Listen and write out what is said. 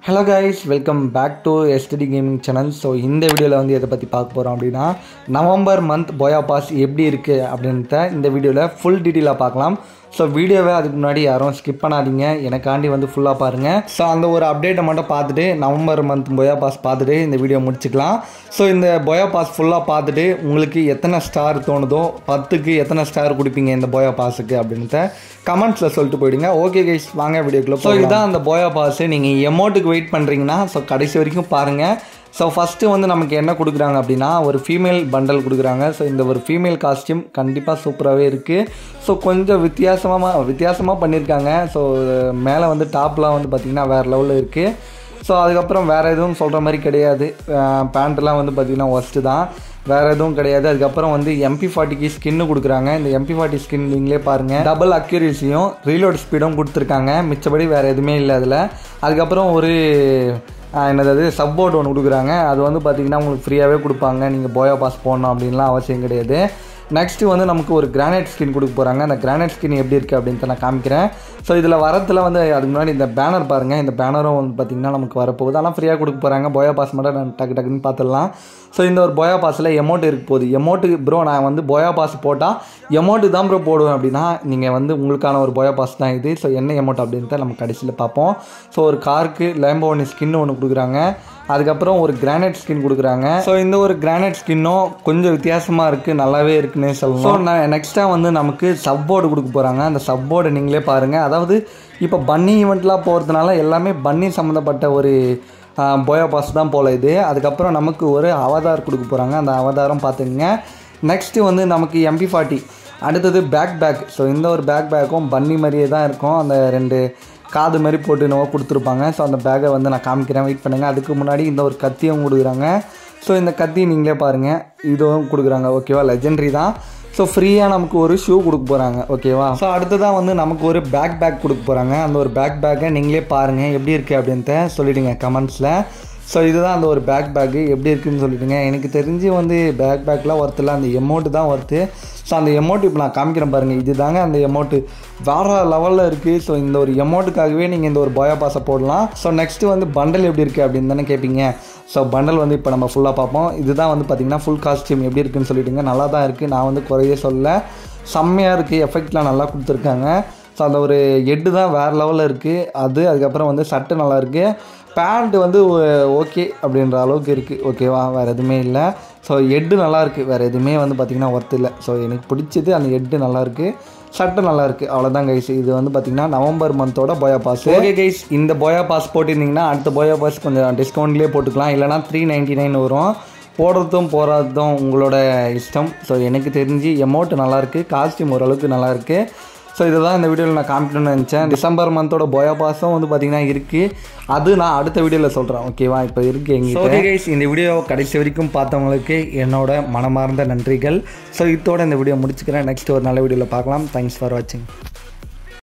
hello guys welcome back to STD gaming channel so இந்த வீடியோவில் வந்து எதை பற்றி பார்க்க போகிறோம் அப்படின்னா நவம்பர் மந்த் போயா பாஸ் எப்படி இருக்குது அப்படின்றத இந்த வீடியோவில் ஃபுல் டீட்டெயிலாக பார்க்கலாம் ஸோ வீடியோவை அதுக்கு முன்னாடி யாரும் ஸ்கிப் பண்ணாதீங்க எனக்காண்டி வந்து ஃபுல்லாக பாருங்கள் ஸோ அந்த ஒரு அப்டேட்டை மட்டும் பார்த்துட்டு நவம்பர் மந்த் போயா பாஸ் பார்த்துட்டு இந்த வீடியோ முடிச்சுக்கலாம் ஸோ இந்த போயா பாஸ் ஃபுல்லாக பார்த்துட்டு உங்களுக்கு எத்தனை ஸ்டார் தோணுதோ பத்துக்கு எத்தனை ஸ்டார் கொடுப்பீங்க இந்த போயா பாஸுக்கு அப்படின்றத கமெண்ட்ஸில் சொல்லிட்டு போயிடுங்க ஓகே கைஸ் வாங்க வீடியோக்குள்ளே ஸோ இதான் அந்த போயா பாஸ் நீங்கள் எமௌண்ட்டுக்கு வெயிட் பண்ணுறீங்கன்னா ஸோ கடைசி வரைக்கும் பாருங்கள் ஸோ ஃபஸ்ட்டு வந்து நமக்கு என்ன கொடுக்குறாங்க அப்படின்னா ஒரு ஃபீமேல் பண்டல் கொடுக்குறாங்க ஸோ இந்த ஒரு ஃபீமேல் காஸ்டியூம் கண்டிப்பாக சூப்பராகவே இருக்குது ஸோ கொஞ்சம் வித்தியாசமாக வித்தியாசமாக பண்ணியிருக்காங்க ஸோ மேலே வந்து டாப்லாம் வந்து பார்த்திங்கன்னா வேறு லெவலில் இருக்குது ஸோ அதுக்கப்புறம் வேறு எதுவும் சொல்கிற மாதிரி கிடையாது பேண்ட்லாம் வந்து பார்த்திங்கன்னா ஒஸ்ட்டு தான் வேறு எதுவும் கிடையாது அதுக்கப்புறம் வந்து எம்பி ஃபார்ட்டிக்கு ஸ்கின்னு கொடுக்குறாங்க இந்த எம்பி ஃபார்ட்டி ஸ்கின் நீங்களே பாருங்கள் டபுள் அக்யூரேசியும் ரீலோட் ஸ்பீடும் கொடுத்துருக்காங்க மிச்சபடி வேறு எதுவுமே இல்லை அதில் அதுக்கப்புறம் ஒரு என்னது சப்போர்ட் ஒன்று கொடுக்குறாங்க அது வந்து பார்த்திங்கன்னா உங்களுக்கு ஃப்ரீயாகவே கொடுப்பாங்க நீங்கள் போயா பாஸ் போடணும் அப்படின்லாம் அவசியம் கிடையாது நெக்ஸ்ட்டு வந்து நமக்கு ஒரு கிரானைட் ஸ்கின் கொடுக்க போகிறாங்க அந்த கிரானைட் ஸ்கின் எப்படி இருக்குது அப்படின்ட்டு நான் காமிக்கிறேன் ஸோ இதில் வரத்தில் வந்து அதுக்கு முன்னாடி இந்த பேனர் பாருங்கள் இந்த பேனரும் வந்து பார்த்திங்கன்னா நமக்கு வரப்போகுது ஆனால் ஃப்ரீயாக கொடுக்க போகிறாங்க போயா பாஸ் மட்டும் நான் டக்கு டக்குன்னு பார்த்துடலாம் ஸோ இந்த ஒரு போயா பாஸில் எமௌண்ட் இருக்க போகுது எமௌண்ட்டுக்கு ப்ரோ நான் வந்து போயா பாஸ் போட்டால் எமௌண்ட்டு தான் ப்ரோ போடுவேன் அப்படின்னா நீங்கள் வந்து உங்களுக்கான ஒரு போயா பாஸ் தான் இது ஸோ என்ன எமௌண்ட் அப்படின்ட்டு நம்ம கடைசியில் பார்ப்போம் ஸோ ஒரு காருக்கு லேம்போ ஒன்று ஸ்கின் ஒன்று கொடுக்குறாங்க அதுக்கப்புறம் ஒரு கிரானைட் ஸ்கின் கொடுக்குறாங்க ஸோ இந்த ஒரு கிரானைட் ஸ்கின்னும் கொஞ்சம் வித்தியாசமாக இருக்குது நல்லாவே இருக்குன்னே சொல்லணும் ஸோ நான் நெக்ஸ்ட்டாக வந்து நமக்கு சப்போர்டு கொடுக்க போகிறாங்க அந்த சப்போர்டை நீங்களே பாருங்கள் அதாவது இப்போ பன்னி ஈவெண்ட்லாம் போகிறதுனால எல்லாமே பன்னி சம்மந்தப்பட்ட ஒரு போயா பாஸ் தான் போல் இது அதுக்கப்புறம் நமக்கு ஒரு அவதார் கொடுக்க போகிறாங்க அந்த அவதாரம் பார்த்துங்க நெக்ஸ்ட்டு வந்து நமக்கு எம்பி ஃபார்ட்டி அடுத்தது பேக் பேக் ஸோ இந்த ஒரு பேக் பேக்கும் பன்னி மாதிரியே தான் இருக்கும் அந்த ரெண்டு காது மாதிரி போட்டு என்னவோ கொடுத்துருப்பாங்க ஸோ அந்த பேக்கை வந்து நான் காமிக்கிறேன் வெயிட் பண்ணுங்கள் அதுக்கு முன்னாடி இந்த ஒரு கத்தியும் கொடுக்குறாங்க ஸோ இந்த கத்தி நீங்களே பாருங்கள் இதுவும் கொடுக்குறாங்க ஓகேவா லெஜெண்ட்ரி தான் ஸோ ஃப்ரீயாக நமக்கு ஒரு ஷூ கொடுக்க போகிறாங்க ஓகேவா ஸோ அடுத்ததாக வந்து நமக்கு ஒரு பேக் பேக் கொடுக்க போகிறாங்க அந்த ஒரு பேக் பேக்கை நீங்களே பாருங்கள் எப்படி இருக்குது அப்படின்ட்டு சொல்லிவிடுங்க கமெண்ட்ஸில் ஸோ இதுதான் அந்த ஒரு பேக் பேக்கு எப்படி இருக்குதுன்னு சொல்லிவிடுங்க எனக்கு தெரிஞ்சு வந்து பேக் பேக்லாம் ஒர்த்தில் அந்த எமௌண்ட்டு தான் ஒர்த்து ஸோ அந்த எமௌண்ட் இப்போ நான் காமிக்கிறேன் பாருங்கள் இது தாங்க அந்த எமௌண்ட்டு வேறு லெவலில் இருக்குது ஸோ இந்த ஒரு எமௌண்ட்டுக்காகவே நீங்கள் இந்த ஒரு போயா பாஸை போடலாம் ஸோ நெக்ஸ்ட்டு வந்து பண்டல் எப்படி இருக்குது அப்படின்னு தானே கேட்பீங்க ஸோ பண்டல் வந்து இப்போ நம்ம ஃபுல்லாக பார்ப்போம் இதுதான் வந்து பார்த்திங்கன்னா ஃபுல் காஸ்டியூம் எப்படி இருக்குன்னு சொல்லிவிடுங்க நல்லா தான் இருக்குது நான் வந்து குறைய சொல்ல செம்மையாக இருக்குது எஃபெக்ட்லாம் நல்லா கொடுத்துருக்காங்க ஸோ அந்த ஒரு எட்டு தான் வேறு லெவலில் இருக்குது அது அதுக்கப்புறம் வந்து சட்டை நல்லா இருக்குது பேண்ட்டு வந்து ஓகே அப்படின்ற அளவுக்கு இருக்குது ஓகேவா வேறு எதுவுமே இல்லை ஸோ எட்டு நல்லா இருக்குது வேறு எதுவுமே வந்து பார்த்திங்கன்னா ஒர்த் இல்லை ஸோ எனக்கு பிடிச்சது அந்த எட்டு நல்லாயிருக்கு சட்டை நல்லா இருக்குது அவ்வளோதான் கைஸ் இது வந்து பார்த்திங்கன்னா நவம்பர் மந்தோட போயா பாஸ் ஓகே கைஸ் இந்த போயா பாஸ் போட்டிருந்தீங்கன்னா அடுத்த போயா பாஸ் கொஞ்சம் டிஸ்கவுண்ட்லேயே போட்டுக்கலாம் இல்லைனா த்ரீ நைன்ட்டி நைன் வரும் போடுறதும் போகாததும் உங்களோட இஷ்டம் ஸோ எனக்கு தெரிஞ்சு எமௌண்ட் நல்லாயிருக்கு காஸ்டியூம் ஓரளவுக்கு நல்லாயிருக்கு ஸோ இதை தான் இந்த வீடியோவில் நான் காமிக்கணும்னு நினச்சேன் டிசம்பர் மந்தோட போயா பாஸும் வந்து பார்த்திங்கன்னா இருக்குது அது நான் அடுத்த வீடியோவில் சொல்கிறேன் ஓகேவா இப்போ இருக்குது எங்கள் ஓகே கைஸ் இந்த வீடியோ கடைசி வரைக்கும் பார்த்தவங்களுக்கு என்னோட மனமார்ந்த நன்றிகள் ஸோ இதோட இந்த வீடியோ முடிச்சுக்கிறேன் நெக்ஸ்ட் ஒரு நல்ல வீடியோவில் பார்க்கலாம் தேங்க்ஸ் ஃபார் வாட்சிங்